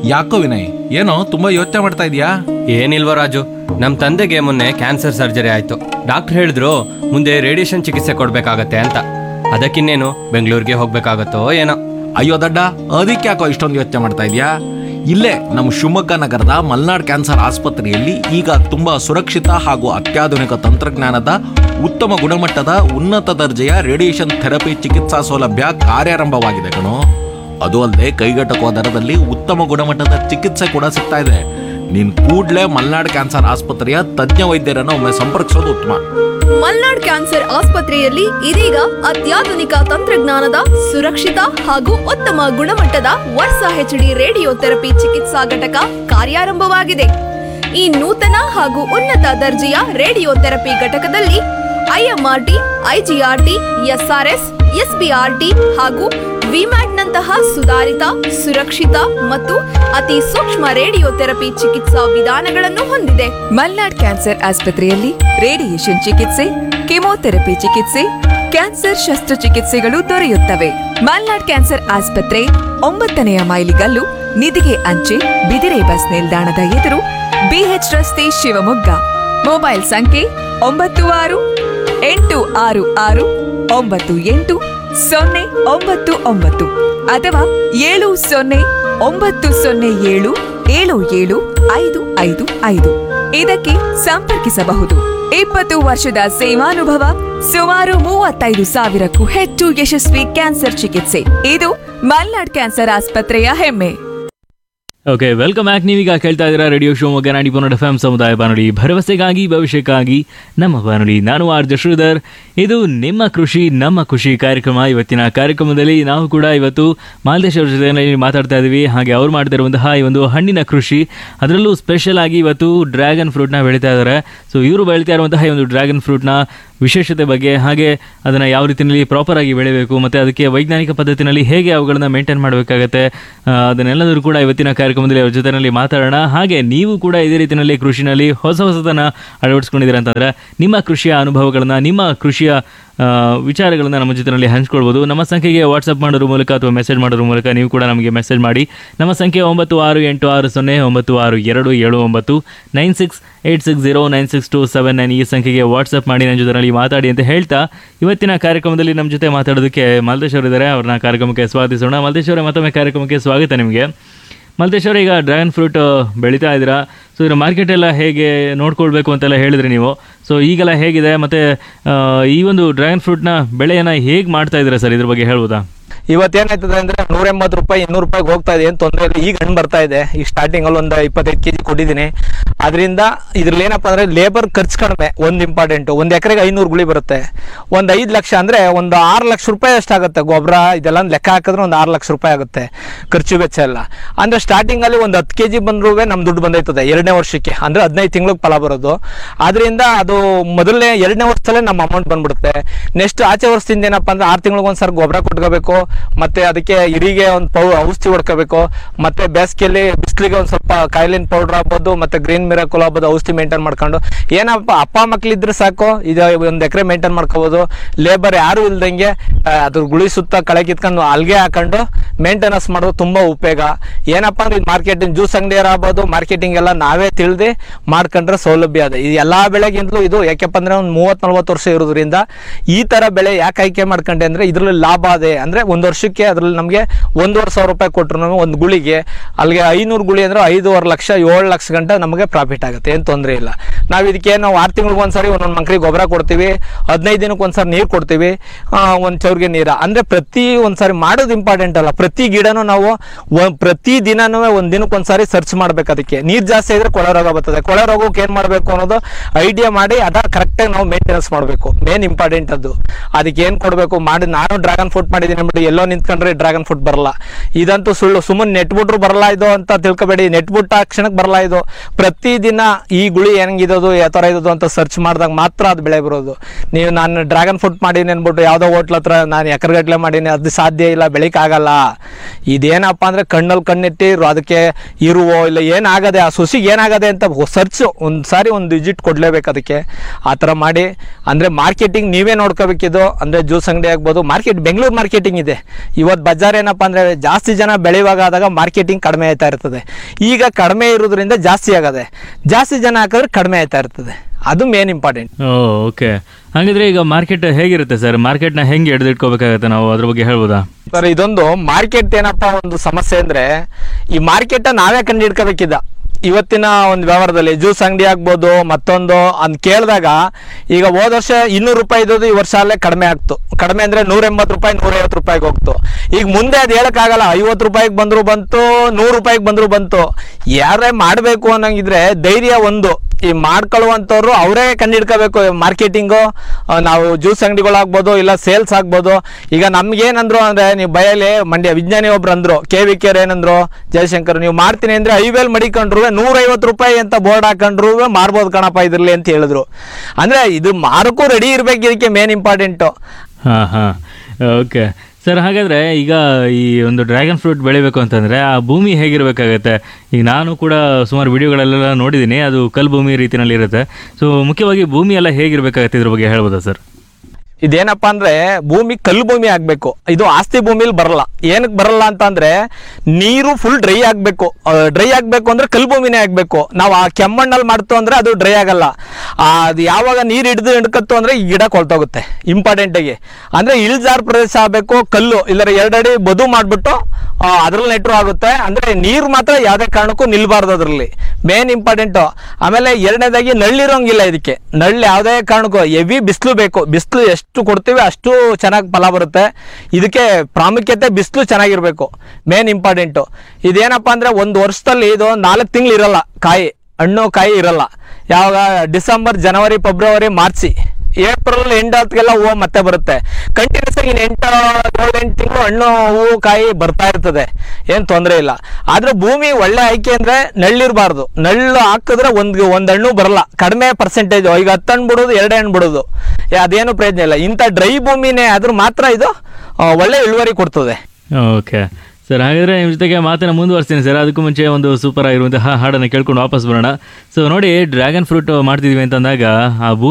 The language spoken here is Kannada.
ಯಾಕೋ ವಿನಯ್ ಏನೋ ತುಂಬಾ ಯೋಚನೆ ಮಾಡ್ತಾ ಇದೀಯಾ ಏನಿಲ್ವ ರಾಜು ನಮ್ಮ ತಂದೆಗೆ ಮೊನ್ನೆ ಕ್ಯಾನ್ಸರ್ ಸರ್ಜರಿ ಆಯ್ತು ಡಾಕ್ಟರ್ ಹೇಳಿದ್ರು ಮುಂದೆ ರೇಡಿಯೇಷನ್ ಚಿಕಿತ್ಸೆ ಕೊಡ್ಬೇಕಾಗತ್ತೆ ಅಂತ ಅದಕ್ಕಿನ್ನೇನು ಬೆಂಗಳೂರಿಗೆ ಹೋಗ್ಬೇಕಾಗತ್ತೋ ಏನೋ ಅಯ್ಯೋ ದಡ್ಡ ಅದಕ್ಕೆ ಯಾಕೋ ಇಷ್ಟೊಂದು ಯೋಚನೆ ಮಾಡ್ತಾ ಇದೀಯಾ ಇಲ್ಲೇ ನಮ್ಮ ಶಿವಮೊಗ್ಗ ನಗರದ ಮಲ್ನಾಡ್ ಕ್ಯಾನ್ಸರ್ ಆಸ್ಪತ್ರೆಯಲ್ಲಿ ಈಗ ತುಂಬಾ ಸುರಕ್ಷಿತ ಹಾಗೂ ಅತ್ಯಾಧುನಿಕ ತಂತ್ರಜ್ಞಾನದ ಉತ್ತಮ ಗುಣಮಟ್ಟದ ಉನ್ನತ ದರ್ಜೆಯ ರೇಡಿಯೇಷನ್ ಥೆರಪಿ ಚಿಕಿತ್ಸಾ ಸೌಲಭ್ಯ ಕಾರ್ಯಾರಂಭವಾಗಿದೆ ಕಣೋ ಅದು ಅಲ್ಲದೆ ಕೈಗೆಟಕುವ ದರದಲ್ಲಿ ಉತ್ತಮ ಗುಣಮಟ್ಟದ ಚಿಕಿತ್ಸೆ ಕೂಡ ಸಿಗ್ತಾ ಇದೆ ನೀನ್ ಕೂಡ್ಲೇ ಮಲ್ನಾಡ್ ಕ್ಯಾನ್ಸರ್ ಆಸ್ಪತ್ರೆಯ ತಜ್ಞ ವೈದ್ಯರನ್ನು ಒಮ್ಮೆ ಸಂಪರ್ಕಿಸೋದು ಉತ್ತಮ ಮಲ್ನಾಡ್ ಕ್ಯಾನ್ಸರ್ ಆಸ್ಪತ್ರೆಯಲ್ಲಿ ಇದೀಗ ಅತ್ಯಾಧುನಿಕ ತಂತ್ರಜ್ಞಾನದ ಸುರಕ್ಷಿತ ಹಾಗೂ ಉತ್ತಮ ಗುಣಮಟ್ಟದ ವರ್ಷ ಹೆಚ್ಡಿ ರೇಡಿಯೋ ಥೆರಪಿ ಚಿಕಿತ್ಸಾ ಘಟಕ ಕಾರ್ಯಾರಂಭವಾಗಿದೆ ಈ ನೂತನ ಹಾಗೂ ಉನ್ನತ ದರ್ಜೆಯ ರೇಡಿಯೋ ಥೆರಪಿ ಘಟಕದಲ್ಲಿ ಐಎಂಆರ್ಟಿ ಐಜಿಆರ್ಟಿ ಎಸ್ಆರ್ಎಸ್ ಎಸ್ಬಿಆರ್ಟಿ ಹಾಗೂ ವಿಮ್ಯಾಟ್ನಂತಹ ಸುಧಾರಿತ ಸುರಕ್ಷಿತ ಮತ್ತು ಅತಿ ಸೂಕ್ಷ್ಮ ರೇಡಿಯೋ ಥೆರಪಿ ಚಿಕಿತ್ಸಾ ವಿಧಾನಗಳನ್ನು ಹೊಂದಿದೆ ಮಲ್ನಾಡ್ ಕ್ಯಾನ್ಸರ್ ಆಸ್ಪತ್ರೆಯಲ್ಲಿ ರೇಡಿಯೇಷನ್ ಚಿಕಿತ್ಸೆ ಕೆಮೊಥೆರಪಿ ಚಿಕಿತ್ಸೆ ಕ್ಯಾನ್ಸರ್ ಶಸ್ತ್ರಚಿಕಿತ್ಸೆಗಳು ದೊರೆಯುತ್ತವೆ ಮಲ್ನಾಡ್ ಕ್ಯಾನ್ಸರ್ ಆಸ್ಪತ್ರೆ ಒಂಬತ್ತನೆಯ ಮೈಲಿಗಲ್ಲು ನಿಧಿಗೆ ಅಂಚೆ ಬಿದಿರೆ ಬಸ್ ನಿಲ್ದಾಣದ ಎದುರು ಬಿಎಚ್ ರಸ್ತೆ ಶಿವಮೊಗ್ಗ ಮೊಬೈಲ್ ಸಂಖ್ಯೆ ಒಂಬತ್ತು ಆರು ಎಂಟು ಆರು ಆರು ಒಂಬತ್ತು ಎಂಟು ಸೊನ್ನೆ ಒಂಬತ್ತು ಒಂಬತ್ತು ಅಥವಾ ಏಳು ಸೊನ್ನೆ ಒಂಬತ್ತು ಸೊನ್ನೆ ಏಳು ಏಳು ಏಳು ಐದು ಐದು ಐದು ಇದಕ್ಕೆ ಸಂಪರ್ಕಿಸಬಹುದು ಇಪ್ಪತ್ತು ವರ್ಷದ ಸೇವಾನುಭವ ಸುಮಾರು ಮೂವತ್ತೈದು ಸಾವಿರಕ್ಕೂ ಹೆಚ್ಚು ಯಶಸ್ವಿ ಕ್ಯಾನ್ಸರ್ ಚಿಕಿತ್ಸೆ ಇದು ಮಲ್ನಾಡ್ ಕ್ಯಾನ್ಸರ್ ಆಸ್ಪತ್ರೆಯ ಹೆಮ್ಮೆ ಓಕೆ ವೆಲ್ಕಮ್ ಬ್ಯಾಕ್ ನೀವೀಗ ಕೇಳ್ತಾ ಇದ್ದೀರಾ ರೇಡಿಯೋ ಶಿವಮೊಗ್ಗ ನಾಡಿ ಪನ್ನಡ ಎಫ್ ಸಮುದಾಯ ಬಾನುಲಿ ಭರವಸೆಗಾಗಿ ಭವಿಷ್ಯಕ್ಕಾಗಿ ನಮ್ಮ ಬಾನುಲಿ ನಾನು ಆರ್ ಜೆ ಶ್ರೀಧರ್ ಇದು ನಿಮ್ಮ ಕೃಷಿ ನಮ್ಮ ಖುಷಿ ಕಾರ್ಯಕ್ರಮ ಇವತ್ತಿನ ಕಾರ್ಯಕ್ರಮದಲ್ಲಿ ನಾವು ಕೂಡ ಇವತ್ತು ಮಾಲ್ದೇಶ್ ಅವ್ರ ಜೊತೆ ಮಾತಾಡ್ತಾ ಇದ್ದೀವಿ ಹಾಗೆ ಅವ್ರು ಮಾಡ್ತಾ ಇರುವಂತಹ ಈ ಒಂದು ಹಣ್ಣಿನ ಕೃಷಿ ಅದರಲ್ಲೂ ಸ್ಪೆಷಲ್ ಆಗಿ ಇವತ್ತು ಡ್ರ್ಯಾಗನ್ ಫ್ರೂಟ್ನ ಬೆಳೀತಾ ಇದ್ದಾರೆ ಸೊ ಇವರು ಬೆಳೀತಾ ಇರುವಂತಹ ಈ ಒಂದು ಡ್ರ್ಯಾಗನ್ ಫ್ರೂಟ್ನ ವಿಶೇಷತೆ ಬಗ್ಗೆ ಹಾಗೆ ಅದನ್ನು ಯಾವ ರೀತಿಯಲ್ಲಿ ಪ್ರಾಪರ್ ಆಗಿ ಬೆಳಿಬೇಕು ಮತ್ತು ಅದಕ್ಕೆ ವೈಜ್ಞಾನಿಕ ಪದ್ಧತಿನಲ್ಲಿ ಹೇಗೆ ಅವುಗಳನ್ನ ಮೇಂಟೈನ್ ಮಾಡಬೇಕಾಗತ್ತೆ ಆ, ಅದನ್ನೆಲ್ಲದರೂ ಕೂಡ ಇವತ್ತಿನ ಕಾರ್ಯಕ್ರಮದಲ್ಲಿ ಅವ್ರ ಜೊತೆನಲ್ಲಿ ಮಾತಾಡೋಣ ಹಾಗೆ ನೀವು ಕೂಡ ಇದೇ ರೀತಿಯಲ್ಲಿ ಕೃಷಿನಲ್ಲಿ ಹೊಸ ಹೊಸದನ್ನು ಅಳವಡಿಸ್ಕೊಂಡಿದ್ದೀರಾ ಅಂತಂದರೆ ನಿಮ್ಮ ಕೃಷಿಯ ಅನುಭವಗಳನ್ನು ನಿಮ್ಮ ಕೃಷಿಯ ಆ, ವಿಚಾರಗಳನ್ನು ನಮ್ಮ ಜೊತೆಯಲ್ಲಿ ಹಂಚ್ಕೊಳ್ಬೋದು ನಮ್ಮ ಸಂಖ್ಯೆಗೆ ವಾಟ್ಸಪ್ ಮಾಡೋದ್ರ ಮೂಲಕ ಅಥವಾ ಮೆಸೇಜ್ ಮಾಡೋದ್ರ ಮೂಲಕ ನೀವು ಕೂಡ ನಮಗೆ ಮೆಸೇಜ್ ಮಾಡಿ ನಮ್ಮ ಸಂಖ್ಯೆ ಒಂಬತ್ತು ಆರು ಎಂಟು ಆರು ಸೊನ್ನೆ ಒಂಬತ್ತು ಆರು ಎರಡು ಏಳು ಒಂಬತ್ತು nine six eight six zero nine six two seven nine ಈ ಸಂಖ್ಯೆಗೆ ವಾಟ್ಸಪ್ ಮಾಡಿ ನನ್ನ ಜೊತೆನಲ್ಲಿ ಮಾತಾಡಿ ಅಂತ ಹೇಳ್ತಾ ಇವತ್ತಿನ ಕಾರ್ಯಕ್ರಮದಲ್ಲಿ ನಮ್ಮ ಜೊತೆ ಮಾತಾಡೋದಕ್ಕೆ ಮಾಲ್ತೇಶ್ ಅವರು ಇದ್ದಾರೆ ಅವ್ರನ್ನ ಕಾರ್ಯಕ್ರಮಕ್ಕೆ ಸ್ವಾಗತಿಸೋಣ ಮಾಲ್ತೇಶ್ ಅವರೇ ಮತ್ತೊಮ್ಮೆ ಕಾರ್ಯಕ್ರಮಕ್ಕೆ ಸ್ವಾಗತ ನಿಮಗೆ ಮಾಲ್ತೇಶ್ ಅವರೇ ಈಗ ಡ್ರ್ಯಾಗನ್ ಫ್ರೂಟ್ ಬೆಳೀತಾ ಇದ್ದೀರಾ ಸೊ ಇದರ ಮಾರ್ಕೆಟ್ ಎಲ್ಲ ಹೇಗೆ ನೋಡ್ಕೊಳ್ಬೇಕು ಅಂತೆಲ್ಲ ಹೇಳಿದ್ರಿ ನೀವು ಸೊ ಈಗೆಲ್ಲ ಹೇಗಿದೆ ಮತ್ತು ಈ ಒಂದು ಡ್ರ್ಯಾಗನ್ ಫ್ರೂಟ್ನ ಬೆಳೆಯನ್ನು ಹೇಗೆ ಮಾಡ್ತಾ ಇದ್ದೀರಾ ಸರ್ ಇದ್ರ ಬಗ್ಗೆ ಹೇಳ್ಬೋದಾ ಇವತ್ತೇನಾಯ್ತದೆ ಅಂದ್ರೆ ನೂರ ಎಂಬತ್ತು ರೂಪಾಯಿ ಇನ್ನೂರು ರೂಪಾಯಿಗೆ ಹೋಗ್ತಾ ಇದೆ ಏನು ತೊಂದರೆ ಇಲ್ಲ ಈಗ ಹಣ್ಣು ಬರ್ತಾ ಇದೆ ಈಗ ಸ್ಟಾರ್ಟಿಂಗ್ ಅಲ್ಲಿ ಒಂದು ಇಪ್ಪತ್ತೈದು ಕೆಜಿ ಕೊಟ್ಟಿದ್ದೀನಿ ಅದರಿಂದ ಇದ್ರಲ್ಲಿ ಏನಪ್ಪಾ ಅಂದ್ರೆ ಲೇಬರ್ ಖರ್ಚು ಕಡಿಮೆ ಒಂದು ಇಂಪಾರ್ಟೆಂಟ್ ಒಂದು ಎಕರೆಗೆ ಐನೂರು ಗುಳಿ ಬರುತ್ತೆ ಒಂದು ಐದು ಲಕ್ಷ ಅಂದ್ರೆ ಒಂದು ಆರು ಲಕ್ಷ ರೂಪಾಯಿ ಅಷ್ಟಾಗುತ್ತೆ ಗೊಬ್ಬರ ಇದೆಲ್ಲ ಲೆಕ್ಕ ಹಾಕಿದ್ರೆ ಒಂದು ಆರು ಲಕ್ಷ ರೂಪಾಯಿ ಆಗುತ್ತೆ ಖರ್ಚು ವೆಚ್ಚ ಎಲ್ಲ ಅಂದ್ರೆ ಸ್ಟಾರ್ಟಿಂಗ್ ಅಲ್ಲಿ ಒಂದು ಹತ್ತು ಕೆಜಿ ಬಂದ್ರೂ ನಮ್ ದುಡ್ಡು ಬಂದೈತದೆ ಎರಡನೇ ವರ್ಷಕ್ಕೆ ಅಂದ್ರೆ ಹದಿನೈದು ತಿಂಗಳಿಗೆ ಫಲ ಬರೋದು ಆದ್ರಿಂದ ಅದು ಮೊದಲನೇ ಎರಡನೇ ವರ್ಷದಲ್ಲೇ ನಮ್ಮ ಅಮೌಂಟ್ ಬಂದ್ಬಿಡುತ್ತೆ ನೆಕ್ಸ್ಟ್ ಆಚೆ ವರ್ಷದಿಂದ ಏನಪ್ಪಾ ಅಂದ್ರೆ ಆರು ತಿಂಗಳಿಗೆ ಒಂದ್ಸರಿ ಗೊಬ್ಬರ ಕೊಟ್ಕೋಬೇಕು ಮತ್ತೆ ಅದಕ್ಕೆ ಇರಿಗೆ ಒಂದು ಪೌ ಔಷಧಿ ಹೊಡ್ಕೋಬೇಕು ಮತ್ತೆ ಬೇಸಿಗೆಯಲ್ಲಿ ಬಿಸಿಲಿಗೆ ಒಂದು ಸ್ವಲ್ಪ ಕಾಯಿಲಿನ ಪೌಡರ್ ಆಗ್ಬೋದು ಮತ್ತೆ ಗ್ರೀನ್ ಮಿರಾಕುಲ್ ಆಗ್ಬೋದು ಔಷಧಿ ಮೇಂಟೈನ್ ಮಾಡ್ಕೊಂಡು ಏನಪ್ಪ ಅಪ್ಪ ಮಕ್ಳಿದ್ರೆ ಸಾಕು ಇದು ಒಂದು ಎಕರೆ ಮೇಂಟೈನ್ ಮಾಡ್ಕೋಬೋದು ಲೇಬರ್ ಯಾರು ಇಲ್ದಂಗೆ ಆ, ಅದ್ರ ಗುಳಿ ಸುತ್ತ ಕಳೆ ಕಿತ್ಕೊಂಡು ಅಲ್ಗೆ ಹಾಕೊಂಡು ಮೇಂಟೆನೆನ್ಸ್ ಮಾಡೋದು ತುಂಬಾ ಉಪಯೋಗ ಏನಪ್ಪ ಅಂದ್ರೆ ಇದು ಮಾರ್ಕೆಟಿಂಗ್ ಜ್ಯೂಸ್ ಅಂಗಡಿಯರ್ ಆಗ್ಬೋದು ಮಾರ್ಕೆಟಿಂಗ್ ಎಲ್ಲ ನಾವೇ ತಿಳಿದು ಮಾಡ್ಕೊಂಡ್ರೆ ಸೌಲಭ್ಯ ಅದ ಇದು ಎಲ್ಲಾ ಬೆಳೆಗಿಂತಲೂ ಇದು ಯಾಕೆಪ್ಪ ಅಂದ್ರೆ ಒಂದು ಮೂವತ್ ನಲ್ವತ್ತು ವರ್ಷ ಇರೋದ್ರಿಂದ ಈ ತರ ಬೆಳೆ ಯಾಕೆ ಆಯ್ಕೆ ಮಾಡ್ಕೊಂಡೆ ಅಂದ್ರೆ ಇದ್ರಲ್ಲಿ ಲಾಭ ಅದೇ ಅಂದ್ರೆ ಒಂದ್ ವರ್ಷಕ್ಕೆ ಅದ್ರಲ್ಲಿ ನಮಗೆ ಒಂದೂವರೆ ಸಾವಿರ ರೂಪಾಯಿ ಕೊಟ್ರು ಒಂದು ಗುಳಿಗೆ ಅಲ್ಲಿಗೆ ಐನೂರು ಗುಳಿ ಅಂದ್ರೆ ಐದೂವರೆ ಲಕ್ಷ ಏಳು ಲಕ್ಷ ಗಂಟ ನಮಗೆ ಪ್ರಾಫಿಟ್ ಆಗುತ್ತೆ ಏನು ತೊಂದರೆ ಇಲ್ಲ ನಾವು ಇದಕ್ಕೆ ನಾವು ಆರು ತಿಂಗಳಿಗೆ ಒಂದ್ಸರಿ ಒಂದೊಂದು ಮಂಕ್ರಿಗೆ ಗೊಬ್ಬರ ಕೊಡ್ತೀವಿ ಹದಿನೈದು ದಿನಕ್ಕೆ ಒಂದ್ಸರಿ ನೀರು ಕೊಡ್ತೀವಿ ಆ, ಒಂದ್ ಚೌರ್ಗೆ ನೀರ ಅಂದ್ರೆ ಪ್ರತಿ ಒಂದ್ಸರಿ ಮಾಡೋದು ಇಂಪಾರ್ಟೆಂಟ್ ಅಲ್ಲ ಪ್ರತಿ ಗಿಡನೂ ನಾವು ಒಂದ್- ಪ್ರತಿ ದಿನನೂ ಒಂದ್ ದಿನಕ್ಕೆ ಒಂದ್ಸರಿ ಸರ್ಚ್ ಮಾಡ್ಬೇಕು ಅದಕ್ಕೆ ನೀರ್ ಜಾಸ್ತಿ ಇದ್ರೆ ಕೊಳೆ ರೋಗ ಬರ್ತದೆ ಕೊಳೆ ರೋಗಕ್ಕೆ ಏನ್ ಮಾಡ್ಬೇಕು ಅನ್ನೋದು ಐಡಿಯಾ ಮಾಡಿ ಅದ ಕರೆಕ್ಟಾಗಿ ನಾವು ಮೇಂಟೆನೆನ್ಸ್ ಮಾಡಬೇಕು ಮೇನ್ ಇಂಪಾರ್ಟೆಂಟ್ ಅದು ಅದಕ್ಕೆ ಏನ್ ಕೊಡ್ಬೇಕು ಮಾಡಿ ನಾನು ಡ್ರ್ಯಾಗನ್ ಫ್ರೂಟ್ ಮಾಡಿದ್ದೀನಿ ಅಂದ್ಬಿಟ್ಟು ಎಲ್ಲೋ ನಿಂತ್ಕೊಂಡ್ರೆ ಡ್ರ್ಯಾಗನ್ ಫ್ರೂಟ್ ಬರಲ್ಲ ಇದಂತೂ ಸುಳ್ಳು ಸುಮ್ಮನೆ ನೆಟ್ಬಿಟ್ರು ಬರಲ್ಲ ಇದು ಅಂತ ತಿಳ್ಕೊಬೇಡಿ ನೆಟ್ಬಿಟ್ಟ ಕ್ಷಣಕ್ಕೆ ಬರಲ್ಲ ಇದು ಪ್ರತಿದಿನ ಈ ಗುಳಿ ಹೆಂಗಿದೋದು ಯಾವ ಥರ ಇರೋದು ಅಂತ ಸರ್ಚ್ ಮಾಡಿದಾಗ ಮಾತ್ರ ಅದು ಬೆಳೆ ಬರೋದು ನೀವು ನಾನು ಡ್ರ್ಯಾಗನ್ ಫ್ರೂಟ್ ಮಾಡೀನಿ ಅಂದ್ಬಿಟ್ಟು ಯಾವುದೋ ಹೋಟ್ಲ್ ಹತ್ರ ನಾನು ಎಕರೆಗಟ್ಲೆ ಮಾಡೀನಿ ಅದು ಸಾಧ್ಯ ಇಲ್ಲ ಬೆಳಿಕಾಗಲ್ಲ ಇದೇನಪ್ಪ ಅಂದ್ರೆ ಕಣ್ಣಲ್ಲಿ ಕಣ್ಣಿಟ್ಟು ಅದಕ್ಕೆ ಇರುವೋ ಇಲ್ಲ ಏನಾಗದೆ ಆ ಸೊಸಿಗೆ ಏನಾಗದೆ ಅಂತ ಸರ್ಚ್ ಒಂದು ಸಾರಿ ಒಂದು ವಿಸಿಟ್ ಕೊಡ್ಲೇಬೇಕು ಅದಕ್ಕೆ ಆ ಥರ ಮಾಡಿ ಅಂದರೆ ಮಾರ್ಕೆಟಿಂಗ್ ನೀವೇ ನೋಡ್ಕೋಬೇಕಿದು ಅಂದರೆ ಜ್ಯೂಸ್ ಅಂಗಡಿ ಆಗ್ಬೋದು ಮಾರ್ಕೆಟ್ ಬೆಂಗಳೂರು ಮಾರ್ಕೆಟಿಂಗ್ ಇದೆ ಇವತ್ತು ಬಜಾರ್ ಏನಪ್ಪ ಅಂದರೆ ಜಾಸ್ತಿ ಜನ ಬೆಳೆಯುವಾಗ ಆದಾಗ ಮಾರ್ಕೆಟಿಂಗ್ ಕಡಿಮೆ ಆಯ್ತಾ ಇರ್ತದೆ ಈಗ ಕಡಿಮೆ ಇರೋದ್ರಿಂದ ಜಾಸ್ತಿ ಆಗದೆ ಜಾಸ್ತಿ ಜನ ಹಾಕಿದ್ರೆ ಕಡಿಮೆ ಆಯ್ತಾ ಇರ್ತದೆ ಅದು ಮೇನ್ ಇಂಪಾರ್ಟೆಂಟ್ ಓ ಓಕೆ ಹಾಗಿದ್ರೆ ಈಗ ಮಾರ್ಕೆಟ್ ಹೇಗಿರುತ್ತೆ ಸರ್ ಮಾರ್ಕೆಟ್ನ ಹೆಂಗೆ ಹಿಡಿದಿಟ್ಕೋಬೇಕಾಗತ್ತೆ ನಾವು ಅದ್ರ ಬಗ್ಗೆ ಹೇಳ್ಬೋದಾ ಸರ್ ಇದೊಂದು ಮಾರ್ಕೆಟ್ ಏನಪ್ಪ ಒಂದು ಸಮಸ್ಯೆ ಅಂದ್ರೆ ಈ ಮಾರ್ಕೆಟ್ ನಾವೇ ಕಂಡು ಹಿಡ್ಕೋಬೇಕಿದ್ದ ಇವತ್ತಿನ ಒಂದು ವ್ಯವಹಾರದಲ್ಲಿ ಜ್ಯೂಸ್ ಅಂಗಡಿ ಆಗ್ಬೋದು ಮತ್ತೊಂದು ಅಂತ ಕೇಳಿದಾಗ ಈಗ ಹೋದ ವರ್ಷ ಇನ್ನೂರು ರೂಪಾಯಿ ಇದ್ದದ್ದು ಈ ವರ್ಷ ಅಲ್ಲೇ ಕಡಿಮೆ ಆಗ್ತು ಕಡಿಮೆ ಅಂದ್ರೆ ನೂರ ಎಂಬತ್ತು ರೂಪಾಯಿ ನೂರೈವತ್ತು ರೂಪಾಯಿಗೆ ಹೋಗ್ತು ಈಗ ಮುಂದೆ ಅದು ಹೇಳಕ್ಕಾಗಲ್ಲ ಐವತ್ತು ರೂಪಾಯಿಗೆ ಬಂದ್ರು ಬಂತು ನೂರು ರೂಪಾಯಿಗೆ ಬಂದ್ರು ಬಂತು ಯಾರೇ ಮಾಡಬೇಕು ಅನ್ನಂಗಿದ್ರೆ ಧೈರ್ಯ ಒಂದು ಈ ಮಾಡ್ಕೊಳ್ಳುವಂಥವ್ರು ಅವರೇ ಕಂಡಿಡ್ಕೋಬೇಕು ಮಾರ್ಕೆಟಿಂಗು ನಾವು ಜ್ಯೂಸ್ ಅಂಗಡಿಗಳಾಗ್ಬೋದು ಇಲ್ಲ ಸೇಲ್ಸ್ ಆಗ್ಬೋದು ಈಗ ನಮ್ಗೇನಂದ್ರು ಅಂದ್ರೆ ನೀವು ಬಯಲಿ ಮಂಡ್ಯ ವಿಜ್ಞಾನಿ ಒಬ್ರು ಅಂದ್ರು ಕೆ ವಿ ಕೆರ್ ಏನಂದ್ರು ಜಯಶಂಕರ್ ನೀವು ಮಾಡ್ತೀನಿ ಅಂದ್ರೆ ಐವೇಲ್ ಮಡಿಕೊಂಡ್ರು ನೂರೈವತ್ತು ರೂಪಾಯಿ ಅಂತ ಬೋರ್ಡ್ ಹಾಕೊಂಡ್ರು ಮಾರ್ಬೋದು ಕಣಪ್ಪ ಇದ್ರಲ್ಲಿ ಅಂತ ಹೇಳಿದ್ರು ಅಂದ್ರೆ ಇದು ಮಾರಕ್ಕೂ ರೆಡಿ ಇರ್ಬೇಕು ಇದಕ್ಕೆ ಮೇನ್ ಇಂಪಾರ್ಟೆಂಟು ಹಾಂ ಹಾಂ ಓಕೆ ಸರ್ ಹಾಗಾದರೆ ಈಗ ಈ ಒಂದು ಡ್ರ್ಯಾಗನ್ ಫ್ರೂಟ್ ಬೆಳಿಬೇಕು ಅಂತಂದರೆ ಆ ಭೂಮಿ ಹೇಗಿರಬೇಕಾಗತ್ತೆ ಈಗ ನಾನು ಕೂಡ ಸುಮಾರು ವಿಡಿಯೋಗಳೆಲ್ಲ ನೋಡಿದ್ದೀನಿ ಅದು ಕಲ್ಲು ಭೂಮಿ ರೀತಿಯಲ್ಲಿ ಇರುತ್ತೆ ಸೊ ಮುಖ್ಯವಾಗಿ ಭೂಮಿ ಎಲ್ಲ ಹೇಗಿರಬೇಕಾಗತ್ತೆ ಇದ್ರ ಬಗ್ಗೆ ಹೇಳ್ಬೋದಾ ಸರ್ ಇದೇನಪ್ಪ ಅಂದ್ರೆ ಭೂಮಿ ಕಲ್ಲು ಭೂಮಿ ಆಗ್ಬೇಕು ಇದು ಆಸ್ತಿ ಭೂಮಿಲಿ ಬರಲ್ಲ ಏನಕ್ಕೆ ಬರಲ್ಲ ಅಂತ ಅಂದ್ರೆ ನೀರು ಫುಲ್ ಡ್ರೈ ಆಗ್ಬೇಕು ಡ್ರೈ ಆಗ್ಬೇಕು ಅಂದ್ರೆ ಕಲ್ಲು ಭೂಮಿನೇ ಆಗ್ಬೇಕು ನಾವು ಆ ಕೆಮ್ಮಣ್ಣಲ್ಲಿ ಮಾಡ್ತು ಅಂದ್ರೆ ಅದು ಡ್ರೈ ಆಗಲ್ಲ ಆ, ಅದು ಯಾವಾಗ ನೀರು ಹಿಡಿದು ಹಿಡ್ಕತ್ತು ಅಂದ್ರೆ ಈ ಗಿಡ ಕೊಳ್ತೋಗುತ್ತೆ ಇಂಪಾರ್ಟೆಂಟ್ ಆಗಿ ಅಂದ್ರೆ ಇಳ್ಜಾರ್ ಪ್ರದೇಶ ಆಗಬೇಕು ಕಲ್ಲು ಇಲ್ಲರ ಎರಡಡಿ ಬದು ಮಾಡ್ಬಿಟ್ಟು ಅದ್ರಲ್ಲಿ ನೆಟ್ರು ಆಗುತ್ತೆ ಅಂದ್ರೆ ನೀರು ಮಾತ್ರ ಯಾವುದೇ ಕಾರಣಕ್ಕೂ ನಿಲ್ಬಾರ್ದು ಅದರಲ್ಲಿ ಮೇನ್ ಇಂಪಾರ್ಟೆಂಟು ಆಮೇಲೆ ಎರಡನೇದಾಗಿ ನಳ್ಳಿರೋಂಗಿಲ್ಲ ಇದಕ್ಕೆ ನಳ್ಳಿ ಯಾವುದೇ ಕಾರಣಕ್ಕೂ ಹೆವಿ ಬಿಸಿಲು ಬೇಕು ಬಿಸಿಲು ಎಷ್ಟು ಕೊಡ್ತೀವಿ ಅಷ್ಟು ಚೆನ್ನಾಗಿ ಫಲ ಬರುತ್ತೆ ಇದಕ್ಕೆ ಪ್ರಾಮುಖ್ಯತೆ ಬಿಸಿಲು ಚೆನ್ನಾಗಿರ್ಬೇಕು ಮೇನ್ ಇಂಪಾರ್ಟೆಂಟು ಇದೇನಪ್ಪ ಅಂದ್ರೆ ಒಂದು ವರ್ಷದಲ್ಲಿ ಇದು ನಾಲ್ಕು ತಿಂಗಳು ಇರಲ್ಲ ಕಾಯಿ ಹಣ್ಣು ಕಾಯಿ ಇರಲ್ಲ ಯಾವಾಗ ಡಿಸೆಂಬರ್ ಜನವರಿ ಫೆಬ್ರವರಿ ಮಾರ್ಚಿ ಏಪ್ರಿಲ್ ಎಂಡ್ ಹೊತ್ತಿಗೆಲ್ಲ ಹೂವು ಮತ್ತೆ ಬರುತ್ತೆ ಕಂಟಿನ್ಯೂಸ್ ಆಗಿ ಇನ್ನು ಎಂಟು ಏಳು ಎಂಟು ತಿಂಗಳು ಹಣ್ಣು ಹೂವು ಕಾಯಿ ಬರ್ತಾ ಇರ್ತದೆ ಏನು ತೊಂದರೆ ಇಲ್ಲ ಆದ್ರೆ ಭೂಮಿ ಒಳ್ಳೆ ಆಯ್ಕೆ ಅಂದ್ರೆ ನಳ್ಳಿರಬಾರ್ದು ನಳ್ಳು ಹಾಕಿದ್ರೆ ಒಂದು ಒಂದು ಹಣ್ಣು ಬರಲ್ಲ ಕಡಿಮೆ ಪರ್ಸೆಂಟೇಜ್ ಈಗ ಹತ್ತು ಹಣ್ಣು ಬಿಡೋದು ಎರಡು ಹಣ್ಣು ಬಿಡೋದು ಏ, ಅದೇನು ಪ್ರಯೋಜನ ಇಲ್ಲ ಇಂಥ ಡ್ರೈ ಭೂಮಿನೇ ಆದ್ರೂ ಮಾತ್ರ ಇದು ಆ, ಒಳ್ಳೆ ಇಳುವರಿ ಕೊಡ್ತದೆ ಓಕೆ ಸರ್ ಹಾಗಾದರೆ ನಿಮ್ಮ ಜೊತೆಗೆ ಮಾತನ್ನು ಮುಂದುವರಿಸ್ತೀನಿ ಸರ್ ಅದಕ್ಕೂ ಮುಂಚೆ ಒಂದು ಸೂಪರ್ ಆಗಿರುವಂತಹ ಹಾಡನ್ನು ಕೇಳ್ಕೊಂಡು ವಾಪಸ್ ಬರೋಣ ಸೊ ನೋಡಿ ಡ್ರ್ಯಾಗನ್ ಫ್ರೂಟ್ ಮಾಡ್ತಿದ್ವಿ ಅಂತಂದಾಗ ಆ ಭೂಮಿ